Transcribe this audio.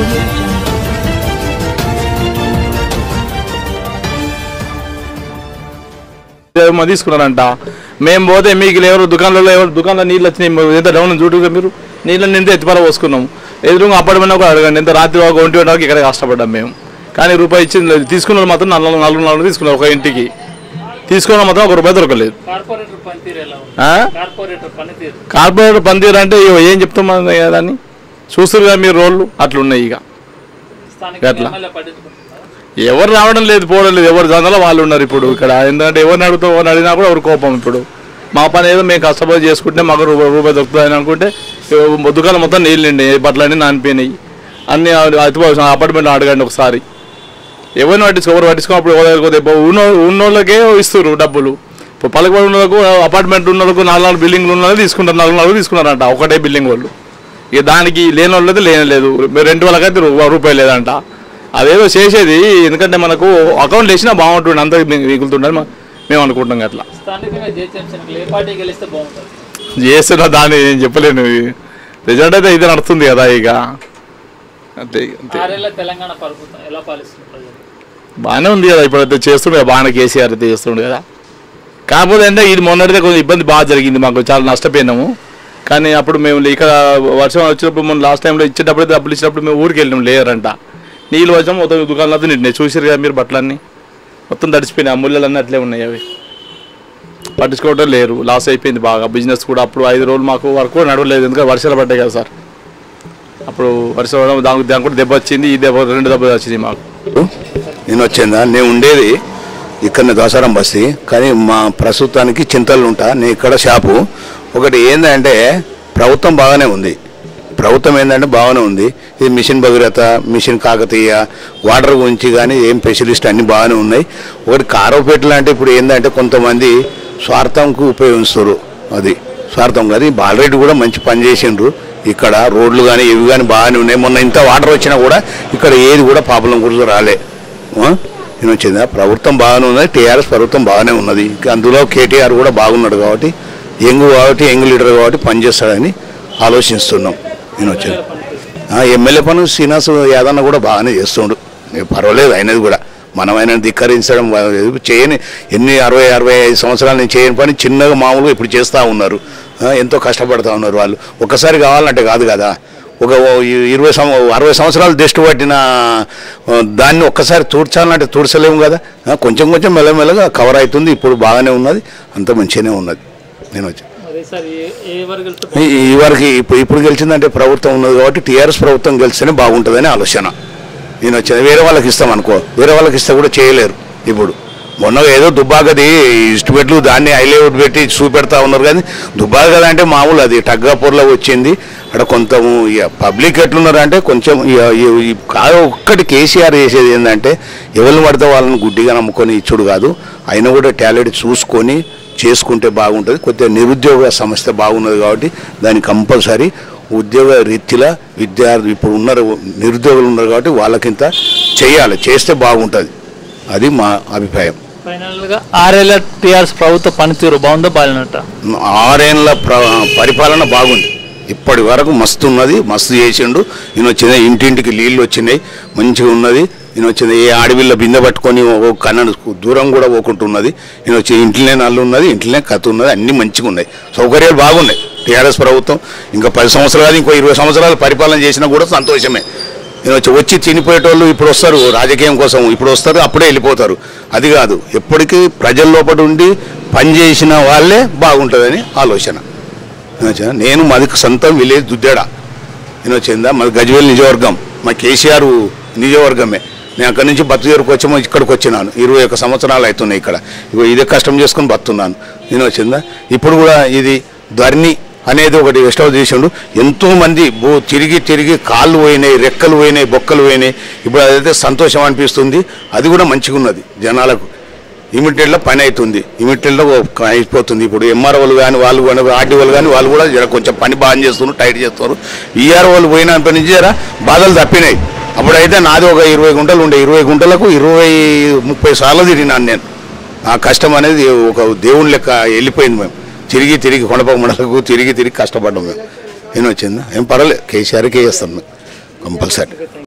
audio jungle. ఏమో తీసుకున్నారంట మేము పోతే మీకు ఎవరు దుకాణంలో ఎవరు దుకాణంలో నీళ్ళు వచ్చినాయి ఎంత డౌన్ చూడుగా మీరు నీళ్ళని నింత ఎత్తిపర పోసుకున్నాం ఎదురుగా అప్పటిమైనా కూడా అడగండి ఎంత రాత్రి ఒక ఒంటి గంట వరకు ఇక్కడ కష్టపడ్డాం మేము కానీ రూపాయి ఇచ్చింది తీసుకున్న వాళ్ళు మాత్రం నలుగు నలుగు నలుగు తీసుకున్నారు ఒక ఇంటికి తీసుకున్న మాత్రం ఒక రూపాయి దొరకలేదు కార్పొరేటర్ పనితీరు ఎలా ఉంది ఆ? కార్పొరేటర్ పనితీరు కార్పొరేటర్ పనితీరు అంటే ఇగో ఏం చెప్తాం మనం దాన్ని చూస్తారు కదా మీరు రోడ్లు అట్లున్నాయి ఇక స్థానిక ఎట్లా? ఎమ్మెల్యే పట్టించుకుంటున్నారు ఎవరు రావడం లేదు పోవడం లేదు ఎవరు జనాల వాళ్ళు ఉన్నారు ఇప్పుడు ఇక్కడ ఎందుకంటే ఎవరిని అడుగుతాం ఎవరిని అడిగినా కూడా ఎవరు కోపం ఇప్పుడు మా పని ఏదో మేము కష్టపడి చేసుకుంటే మాకు రూపాయి రూపాయి దొరుకుతుంది అని అనుకుంటే ఇగో దుకాణం మొత్తం నీళ్ళు నిండి బట్టలన్నీ నానిపోయినాయి అన్ని అతిపోసిన అపార్ట్మెంట్ అడగండి ఒకసారి ఎవరిని పట్టించుకో ఎవరు పట్టించుకున్నప్పుడు ఎవరు ఉన్న ఉన్నోళ్ళకే ఇస్తారు డబ్బులు ఇప్పుడు పలకబడి ఉన్న వాళ్ళకు అపార్ట్మెంట్ ఉన్న వాళ్ళకు నాలుగు నాలుగు బిల్డింగ్లు ఉన్న వాళ్ళు తీసుకుంటారు నాలుగు నాలుగు తీసుకున్నారంట ఒకటే బిల్డింగ్ వాళ్ళు ఇక దానికి లేని వాళ్ళది లేని లేదు రెండు వాళ్ళకైతే రూ- రూపాయి లేదంట అదేదో చేసేది ఎందుకంటే మనకు అకౌంట్ వేసినా బాగుంటుంది అంత మిగులుతుండని మ- మేము అనుకుంటాం అట్లా స్థానికంగా జేహెచ్ఎంసీ ఏ పార్టీ గెలిస్తే బాగుంటుంది చేస్తున్నా దాన్ని నేను చెప్పలేను రిజల్ట్ అయితే ఇది నడుస్తుంది కదా ఇక అంతే అంతే ఆరేళ్ల తెలంగాణ ప్రభుత్వం ఎలా పాలిస్తుంది ప్రజలు బాగానే ఉంది కదా ఇప్పుడైతే చేస్తుండే కదా బాగానే కేసీఆర్ అయితే చేస్తుండే కదా కాకపోతే అంటే ఇది మొన్నటిదే కొంచెం ఇబ్బంది బాగా జరిగింది మాకు చాలా నష్టపోయినాము కానీ అప్పుడు మేము ఇక్కడ వర్షం వచ్చినప్పుడు మొన్న లాస్ట్ టైంలో ఇచ్చేటప్పుడు డబ్బులు ఇచ్చినప్పుడు మేము ఊరికి వెళ్ళినాం లేరంట నీళ్ళు వచ్చాము మొత్తం దుకాణాలతో నిండినాయి చూసారు కదా మీరు బట్టలన్నీ మొత్తం తడిచిపోయినాయి ఆ ముళ్ళలన్నీ అట్లే ఉన్నాయి అవి పట్టించుకోవడం లేరు లాస్ అయిపోయింది బాగా బిజినెస్ కూడా అప్పుడు ఐదు రోజులు మాకు వర్క్ కూడా నడవలేదు ఎందుకంటే వర్షాలు పడ్డాయి కదా సార్ అప్పుడు వర్షం పడడం దానికి దానికి కూడా దెబ్బ వచ్చింది ఈ దెబ్బ రెండు దెబ్బలు వచ్చింది మాకు నేను వచ్చిందా నేను ఉండేది ఇక్కడ దోసారం బస్తీ కానీ మా ప్రస్తుతానికి చింతలు ఉంటా నేను ఇక్కడ షాపు ఒకటి ఏంటంటే ప్రభుత్వం బాగానే ఉంది ప్రభుత్వం ఏంటంటే బాగానే ఉంది ఇది mission Bhagiratha mission Kakatiya water గురించి కానీ ఏం స్పెషలిస్ట్ అన్నీ బాగానే ఉన్నాయి ఒకటి కారవపేటలు అంటే ఇప్పుడు ఏంటంటే కొంతమంది స్వార్థంకు ఉపయోగిస్తారు అది స్వార్థం కాదు ఈ బాలరెడ్డి కూడా మంచి పని చేసిండ్రు ఇక్కడ రోడ్లు కానీ ఇవి కానీ బాగానే ఉన్నాయి మొన్న ఇంత వాటర్ వచ్చినా కూడా ఇక్కడ ఏది కూడా పాపలం గురించి రాలే ఆ? నేను వచ్చిందా ప్రభుత్వం బాగానే ఉన్నది టీఆర్ఎస్ ప్రభుత్వం బాగానే ఉన్నది ఇంకా అందులో కేటీఆర్ కూడా బాగున్నాడు కాబట్టి యంగ్ కాబట్టి యంగ్ లీడర్ కాబట్టి పనిచేస్తాడని ఆలోచిస్తున్నాం నేను వచ్చాను ఎమ్మెల్యే పనులు శ్రీనివాస్ యాదన్న కూడా బాగానే చేస్తుండు ఏ పర్వాలేదు అయినది కూడా మనం ఆయన ధిక్కరించడం వా- చేయని ఎన్ని అరవై అరవై ఐదు సంవత్సరాల నుంచి చేయని పని చిన్నగా మామూలుగా ఇప్పుడు చేస్తూ ఉన్నారు ఆ, ఎంతో కష్టపడుతూ ఉన్నారు వాళ్ళు ఒక్కసారి కావాలంటే కాదు కదా ఒక ఓ ఇ- ఇరవై సం అరవై సంవత్సరాలు దృష్టి పట్టిన ఆ, దాన్ని ఒక్కసారి తూడ్చాలంటే తూడ్చలేము కదా ఆ, కొంచెం కొంచెం మెల్లమెల్లగా కవర్ అవుతుంది ఇప్పుడు బాగానే ఉన్నది అంత మంచిగానే ఉన్నది నేను వచ్చి అదే సార్ ఏ- ఏ వరకు గెలిస్తే ఈ- ఈ వరకు ఇప్పుడు ఇప్పుడు గెలిచిందంటే ప్రభుత్వం ఉన్నది కాబట్టి టీఆర్ఎస్ ప్రభుత్వం గెలిస్తేనే బాగుంటుందని ఆలోచన నేను వచ్చేది వేరే వాళ్ళకి ఇస్తాం అనుకో వేరే వాళ్ళకి ఇస్తే కూడా చేయలేరు ఇప్పుడు మొన్న ఏదో దుబ్బాకది ఇష్టపెట్లు దాన్ని హైలైట్ పెట్టి చూపెడతా ఉన్నారు కానీ దుబ్బాకది అంటే మామూలు అది టగ్గాపూర్లో వచ్చింది అక్కడ కొంత ఇక పబ్లిక్ ఎట్లున్నారు అంటే కొంచెం ఇక ఈ- ఈ కాదు ఒక్కటి కేసీఆర్ చేసేది ఏంటంటే ఎవరిని పడితే వాళ్ళని గుడ్డిగా నమ్ముకొని ఇచ్చుడు కాదు అయినా కూడా టాలెంట్ చూసుకొని చేసుకుంటే బాగుంటుంది కొద్దిగా నిరుద్యోగ సమస్య బాగున్నది కాబట్టి దాన్ని కంపల్సరీ ఉద్యోగ రీత్యా విద్యార్థి ఇప్పుడు ఉన్నారు నిరుద్యోగులు ఉన్నారు కాబట్టి వాళ్ళకింత చేయాలి చేస్తే బాగుంటుంది అది మా అభిప్రాయం ఫైనల్ గా ఆరేళ్ల టీఆర్ఎస్ ప్రభుత్వ పనితీరు బాగుందో బాగాలేనట్ట ఆరేళ్ళ ప్ర పరిపాలన బాగుంది ఇప్పటి వరకు మస్తు ఉన్నది మస్తు చేసిండు ఈయన వచ్చిన ఇంటింటికి నీళ్ళు వచ్చినాయి మంచిగా ఉన్నది ఈయన వచ్చింది ఏ ఆడవిల్ల బిందె పట్టుకొని ఓ కన్నడ దూరం కూడా పోకుంటున్నది ఈయన వచ్చి ఇంట్లోనే నల్లు ఉన్నది ఇంట్లోనే కథ ఉన్నది అన్నీ మంచిగా ఉన్నాయి సౌకర్యాలు బాగున్నాయి టీఆర్ఎస్ ప్రభుత్వం ఇంకా పది సంవత్సరాలు ఇంకో ఇరవై సంవత్సరాలు పరిపాలన చేసినా కూడా సంతోషమే ఈయన వచ్చి వచ్చి తినిపోయేటోళ్ళు ఇప్పుడు వస్తారు రాజకీయం కోసం ఇప్పుడు వస్తారు అప్పుడే వెళ్ళిపోతారు అది కాదు ఎప్పటికీ ప్రజల లోపల ఉండి పనిచేసిన వాళ్ళే బాగుంటుందని ఆలోచన నేను వచ్చిన నేను మాది సొంతం విలేజ్ దుద్దేడ నేను వచ్చిందా మాది గజ్వేల్ నిజవర్గం మా కేసీఆర్ నిజవర్గమే నేను అక్కడి నుంచి బతుదేరుకు వచ్చాము ఇక్కడికి వచ్చినాను ఇరవై ఒక్క సంవత్సరాలు అవుతున్నాయి ఇక్కడ ఇగో ఇదే కష్టం చేసుకొని బతున్నాను నేను వచ్చిందా ఇప్పుడు కూడా ఇది ధర్ని అనేది ఒకటి ఎస్టాబ్లిష్ చేసిండు ఎంతో మంది బో తిరిగి తిరిగి కాళ్ళు పోయినాయి రెక్కలు పోయినాయి బొక్కలు పోయినాయి ఇప్పుడు అదైతే సంతోషం అనిపిస్తుంది అది కూడా మంచిగా ఉన్నది జనాలకు ఇమిటెడ్లో పని అవుతుంది ఇమిటెడ్లో అయిపోతుంది ఇప్పుడు ఎంఆర్ఓలు కానీ వాళ్ళు కానీ ఆర్డీఓలు కానీ వాళ్ళు కూడా జర కొంచెం పని బాగా చేస్తున్నారు టైట్ చేస్తారు ఈఆర్ వాళ్ళు పోయినప్పటి నుంచి జర బాధలు తప్పినాయి అప్పుడైతే నాది ఒక ఇరవై గుంటలు ఉండే ఇరవై గుంటలకు ఇరవై ముప్పై సార్లు తిరిగినాను నేను ఆ కష్టం అనేది ఒక దేవుని లెక్క వెళ్ళిపోయింది మేము తిరిగి తిరిగి కొండపక్క మండలకు తిరిగి తిరిగి కష్టపడ్డాం మేము ఏం వచ్చిందా ఏం పర్వాలేదు కేసీఆర్కే చేస్తాం మేము కంపల్సరీ